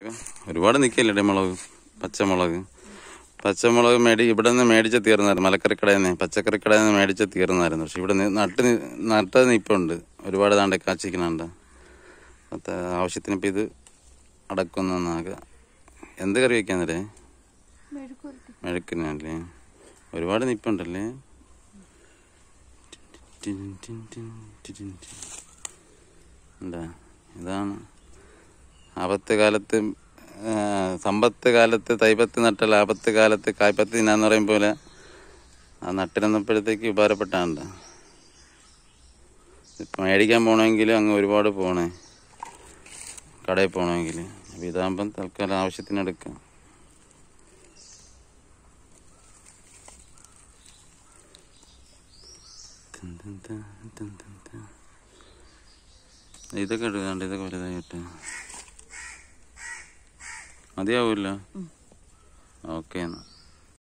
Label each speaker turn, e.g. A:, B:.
A: ഒരുപാട് നിൽക്കില്ലേ മുളക് പച്ചമുളക് പച്ചമുളക് മേടി ഇവിടെ നിന്ന് മേടിച്ച് തീർന്നായിരുന്നു മലക്കറി കടയിൽ നിന്ന് പച്ചക്കറി കടയിൽ നിന്ന് മേടിച്ച് തീർന്നായിരുന്നു പക്ഷെ ഇവിടെ നിന്ന് നട്ട് നി- നട്ടത് നിൽപ്പുണ്ട് ഒരുപാട് താണ്ടെ കാച്ചിക്കണുണ്ട് പത്ത് ആവശ്യത്തിന് ഇപ്പം ഇത് അടക്കുന്നതാക എന്ത് കറി വയ്ക്കാന്നല്ലേ മെഴുക്കിനല്ലേ ഒരുപാട് നിൽപ്പുണ്ടല്ലേ ടിൻ ടിൻ ടിൻ ടിൻ ടിൻ ടിൻ. എന്താ ഇതാണ് ആപത്ത് കാലത്ത് ആ, സമ്പത്ത് കാലത്ത് തൈപ്പത്ത് നട്ടൽ ആപത്ത് കാലത്ത് കായ്പത്ത് തിന്നാന്ന് പറയും പോലെ ആ നട്ടിരുന്നപ്പോഴത്തേക്ക് ഉപകാരപ്പെട്ടാണ്ട് ഇപ്പം മേടിക്കാൻ പോകണമെങ്കിൽ അങ്ങ് ഒരുപാട് പോണേ കടയിൽ പോകണമെങ്കിൽ അപ്പം ഇതാകുമ്പം തൽക്കാലം ആവശ്യത്തിന് എടുക്കാം ടിൻ ടിൻ ടിൻ ടിൻ ടിൻ ടിൻ. ഇതൊക്കെ എടുക്കാണ്ട് ഇതൊക്കെ വലുതായിട്ട് മതിയാവൂല ഓക്കെ എന്നാ